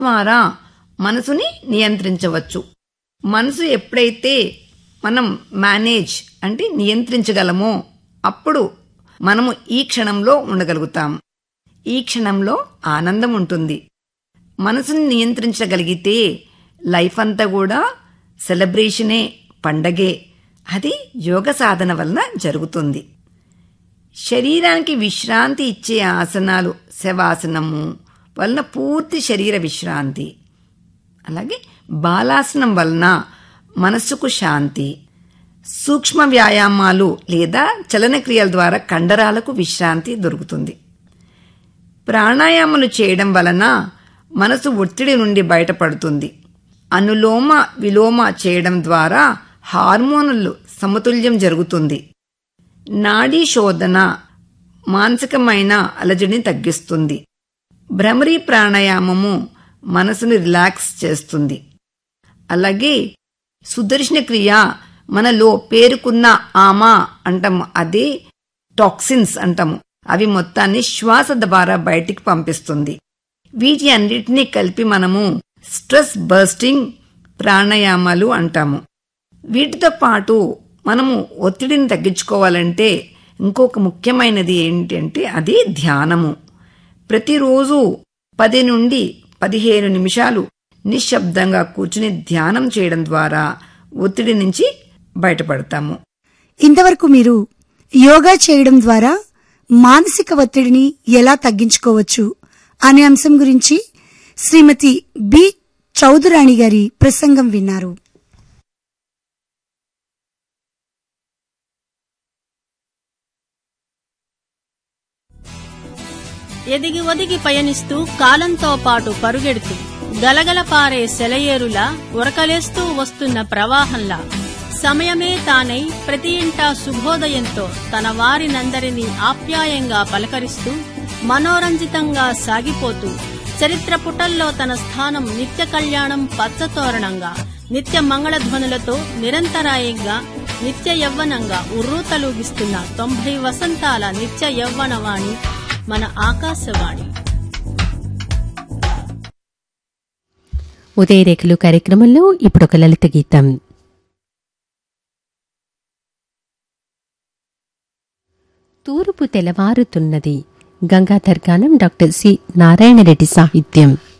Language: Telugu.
ద్వారా మనసుని నియంత్రించవచ్చు మనసు ఎప్పుడైతే మనం మేనేజ్ అంటే నియంత్రించగలమో అప్పుడు మనము ఈ క్షణంలో ఉండగలుగుతాం ఈ క్షణంలో ఆనందం ఉంటుంది మనసుని నియంత్రించగలిగితే లైఫ్ అంతా కూడా సెలబ్రేషనే పండగే అది యోగ సాధన వలన జరుగుతుంది శరీరానికి విశ్రాంతి ఇచ్చే ఆసనాలు శవాసనము వలన పూర్తి శరీర విశ్రాంతి అలాగే బాలాసనం వలన మనస్సుకు శాంతి సూక్ష్మ వ్యాయామాలు లేదా చలన క్రియల ద్వారా కండరాలకు విశ్రాంతి దొరుకుతుంది ప్రాణాయామాలు చేయడం వలన మనసు ఒత్తిడి నుండి బయటపడుతుంది అనులోమ విలోమ చేయడం ద్వారా హార్మోనులు సమతుల్యం జరుగుతుంది నాడీ శోధన మానసికమైన అలజడిని తగ్గిస్తుంది భ్రమరీ ప్రాణాయామము మనసును రిలాక్స్ చేస్తుంది అలాగే సుదర్శన క్రియ మనలో పేరుకున్న ఆమా అంటాము అదే టాక్సిన్స్ అంటాము అవి మొత్తాన్ని శ్వాస ద్వారా బయటికి పంపిస్తుంది వీటి అన్నిటినీ కలిపి మనము స్ట్రెస్ బర్స్టింగ్ ప్రాణాయామాలు అంటాము వీటితో పాటు మనము ఒత్తిడిని తగ్గించుకోవాలంటే ఇంకొక ముఖ్యమైనది ఏంటంటే అది ధ్యానము ప్రతిరోజు పది నుండి పదిహేను నిమిషాలు నిశ్శబ్దంగా కూర్చుని ధ్యానం చేయడం ద్వారా ఒత్తిడి నుంచి బయటపడతాము ఇంతవరకు మీరు యోగా చేయడం ద్వారా మానసిక ఒత్తిడిని ఎలా తగ్గించుకోవచ్చు అనే అంశం గురించి శ్రీమతి బి చౌదరాణి గారి ప్రసంగం విన్నారు ఎదిగి ఒదిగి పయనిస్తూ కాలంతో పాటు పరుగెడుతూ గలగల పారే సెలయేరులా ఉరకలేస్తూ వస్తున్న ప్రవాహంలా సమయమే తానై ప్రతి ఇంటా శుభోదయంతో తన వారినందరినీ ఆప్యాయంగా పలకరిస్తూ మనోరంజితంగా సాగిపోతూ చరిత్ర పుటల్లో తన స్థానం నిత్య కళ్యాణం పచ్చతోరణంగా నిత్య మంగళధ్వనులతో నిరంతరాయంగా నిత్య యవ్వనంగా ఉర్రూతలూగిస్తున్న తొంభై వసంతాల నిత్య యవ్వనవాణి మన ఆకాశవాణి ఉదయరేఖలు కార్యక్రమంలో ఇప్పుడు ఒక లలిత గీతం తూర్పు తెలవారుతున్నది గంగాధర్ గానం డాక్టర్ సి నారాయణరెడ్డి సాహిత్యం